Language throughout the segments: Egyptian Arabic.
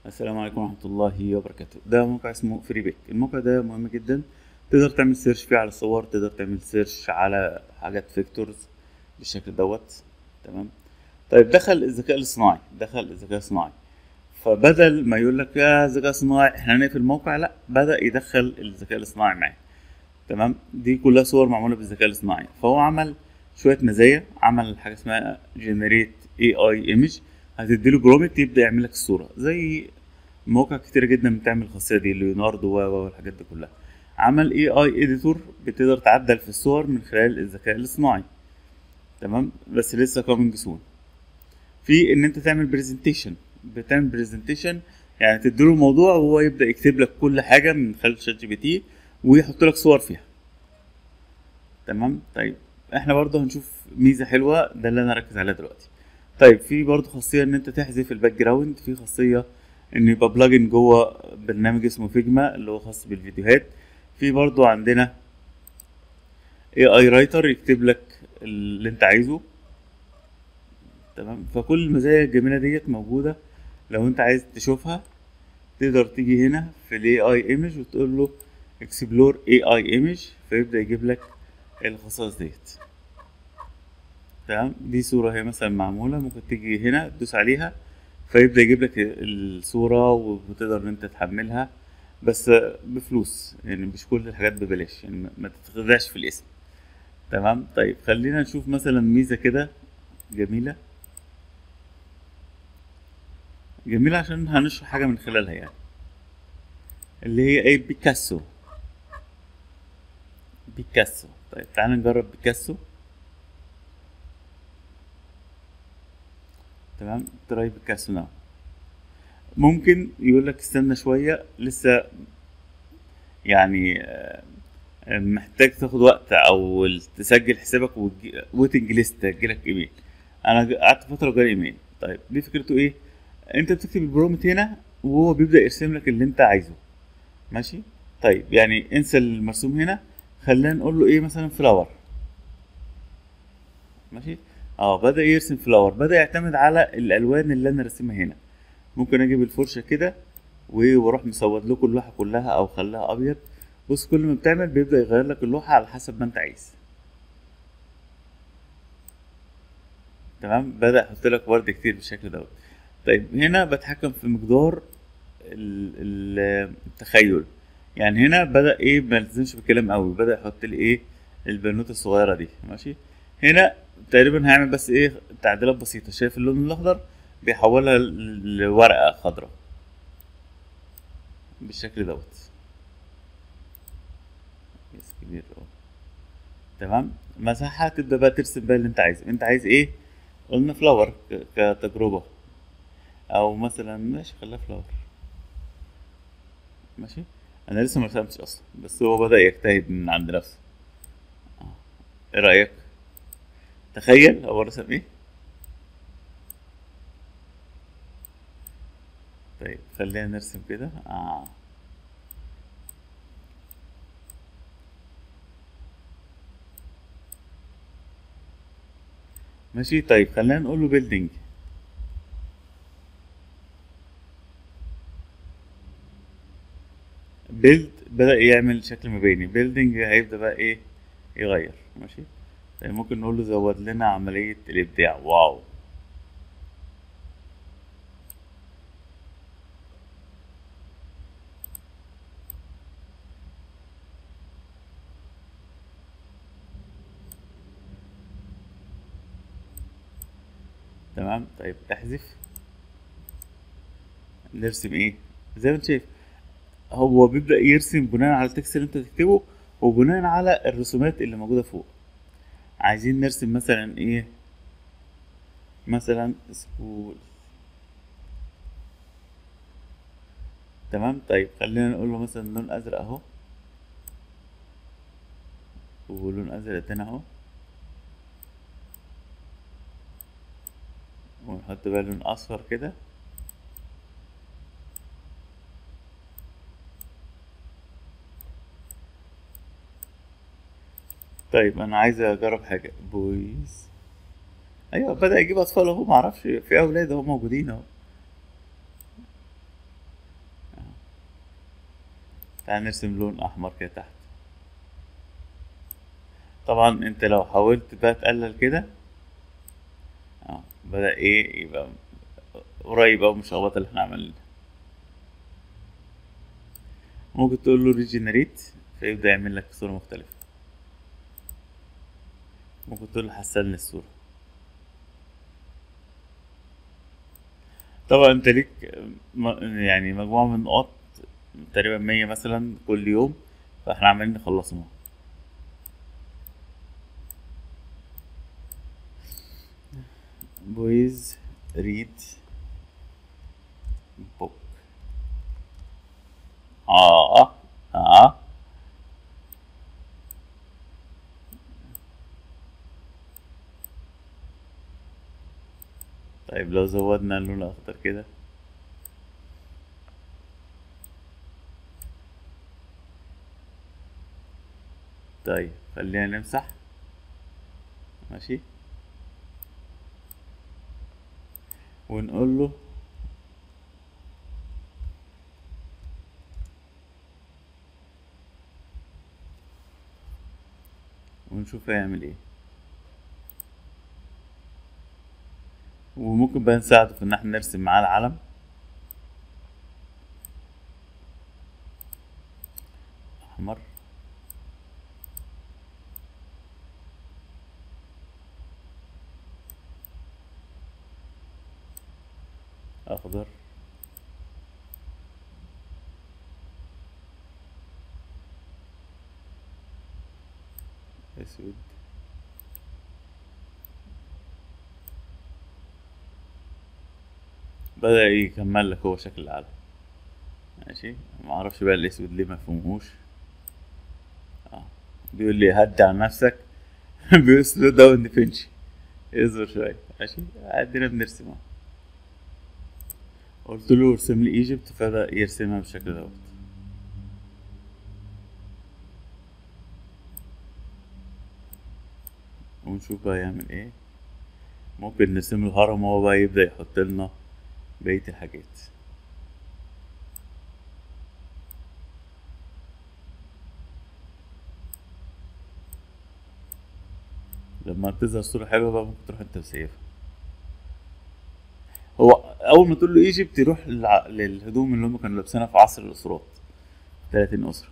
السلام عليكم ورحمة الله وبركاته ده موقع اسمه فري بيك الموقع ده مهم جدا تقدر تعمل سيرش فيه على صور تقدر تعمل سيرش على حاجات فيكتورز بالشكل دوت تمام طيب دخل الذكاء الاصطناعي دخل الذكاء الصناعي فبدل ما يقول لك يا ذكاء صناعي احنا هنقفل الموقع لا بدأ يدخل الذكاء الاصطناعي معاه تمام دي كلها صور معمولة بالذكاء الاصطناعي فهو عمل شوية مزايا عمل حاجة اسمها جنريت اي اي ايمج هتديله برومت يبدأ يعمل لك الصورة زي مواقع كتيرة جدا بتعمل الخاصية دي ليوناردو و والحاجات دي كلها عمل اي اي اديتور بتقدر تعدل في الصور من خلال الذكاء الاصطناعي تمام بس لسه كامينج سون في ان انت تعمل برزنتيشن بتعمل برزنتيشن يعني تديله الموضوع وهو يبدا يكتب لك كل حاجه من خلال شات جي بي تي ويحط لك صور فيها تمام طيب احنا برضه هنشوف ميزه حلوه ده اللي انا اركز عليها دلوقتي طيب في برضه خاصيه ان انت تحذف الباك جراوند في خاصيه ان يبقى بلجن جوه برنامج اسمه فيجما اللي هو خاص بالفيديوهات في برضه عندنا اي اي رايتر يكتب لك اللي انت عايزه تمام فكل المزايا الجميله ديت موجوده لو انت عايز تشوفها تقدر تيجي هنا في الاي اي ايمج وتقول له اكسبلور اي اي ايمج فيبدا يجيب لك الخصائص ديت تمام دي صوره هي مثلا معموله ممكن تيجي هنا تدوس عليها فيبدا يجيب لك الصوره وتقدر ان انت تحملها بس بفلوس يعني مش كل الحاجات ببلاش يعني ما تتخدعش في الاسم تمام طيب خلينا نشوف مثلا ميزه كده جميله جميلة عشان هنشرح حاجة من خلالها يعني اللي هي ايه بيكاسو بيكاسو طيب تعالى نجرب بيكاسو تمام تراي بيكاسو ناو ممكن يقول لك استنى شوية لسه يعني محتاج تاخد وقت او تسجل حسابك ويتنج ليست تجيلك ايميل انا قعدت فترة جالي ايميل طيب دي فكرته ايه انت بتكتب البرومت هنا وهو بيبدا يرسم لك اللي انت عايزه ماشي طيب يعني انسى المرسوم هنا خلينا نقول له ايه مثلا فلاور ماشي اه بدا يرسم فلاور بدا يعتمد على الالوان اللي انا راسمها هنا ممكن اجيب الفرشه كده واروح مسود لكم اللوحه كلها او خليها ابيض بص كل ما بتعمل بيبدا يغير لك اللوحه على حسب ما انت عايز تمام بدا يحط لك ورد كتير بالشكل دوت طيب هنا بتحكم في مقدار التخيل يعني هنا بدا ايه ما يلزمش بالكلام قوي بدا يحط لي ايه البنوته الصغيره دي ماشي هنا تقريبا هعمل بس ايه تعديلات بسيطه شايف اللون الاخضر بيحولها لورقه خضراء بالشكل دوت يس كبير اه تمام مساحه تبدا بقى ترسم بقى اللي انت عايزه انت عايز ايه قلنا فلاور كتجربه او مثلا ماشي خليها فلاور ماشي انا لسه ما رسمتش اصلا بس هو بدا يجتهد من عند نفسه ايه رايك تخيل هو رسم ايه طيب خلينا نرسم كده اه ماشي طيب خلينا نقول له بيلدينج بيلد بدأ يعمل شكل مباني بيلدينج هيبدأ بقى ايه يغير ماشي طيب ممكن نقول له زود لنا عملية الإبداع واو تمام طيب احذف نرسم ايه زي ما انت شايف هو بيبدأ يرسم بناء على التكست اللي انت تكتبه وبناء على الرسومات اللي موجودة فوق عايزين نرسم مثلا ايه مثلا سكول تمام طيب خلينا نقول له مثلا لون ازرق اهو ولون ازرق تاني اهو ونحط بقى لون اصفر كده طيب انا عايز اجرب حاجه بويز ايوه بدا يجيب اطفال اهو معرفش في اولاد اهو موجودين اهو تعال نرسم لون احمر كده تحت طبعا انت لو حاولت بقى تقلل كده اه بدأ ايه يبقى قريب اوي من الشخبطة اللي احنا عملناها ممكن تقول له ريجنريت فيبدأ يعمل لك صورة مختلفة ممكن تقول له حسن لي الصورة طبعا انت ليك م- يعني مجموعة من النقط تقريبا مية مثلا كل يوم فاحنا عمالين نخلصهم بويز ريد بوك اه اه طيب لو زودنا اللون الاخضر كده طيب خلينا نمسح ماشي ونقول له ونشوف هيعمل ايه وممكن بقى نساعده في ان احنا نرسم معاه العلم احمر اخضر اسود بدأ يكمل لك هو شكل العلم ماشي معرفش بقى الاسود ليه مفهومهوش اه بيقول لي هدي على نفسك بيقول سلو داون ديفنشي اصبر شوية ماشي عندنا بنرسم اهو قلت له ارسم لي ايجيبت فبدأ يرسمها بالشكل دوت ونشوف بقى يعمل ايه ممكن نرسم له هرم وهو بقى يبدأ يحط لنا بقية الحاجات لما تظهر صورة حلوة بقى ممكن تروح انت مسيفها هو أول ما تقول له ايجيبت يروح للع- للهدوم اللي هم كانوا لابسينها في عصر الأسرات 30 أسرة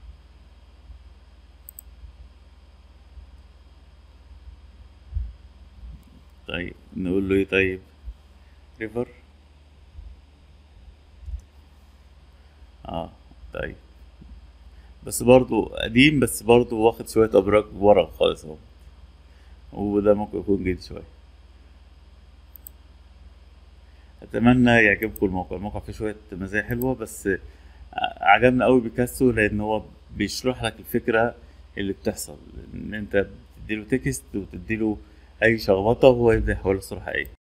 طيب نقول له ايه طيب ريفر اه طيب بس برضو قديم بس برضو واخد شوية أبراج ورا خالص اهو وده ممكن يكون جديد شوية أتمنى يعجبكم الموقع الموقع فيه شوية مزايا حلوة بس ع- عجبني قوي بيكاسو لأن هو بيشرح لك الفكرة اللي بتحصل إن أنت بتديله تكست وتديله أي شخبطة وهو يبدأ يحولها لصورة حقيقية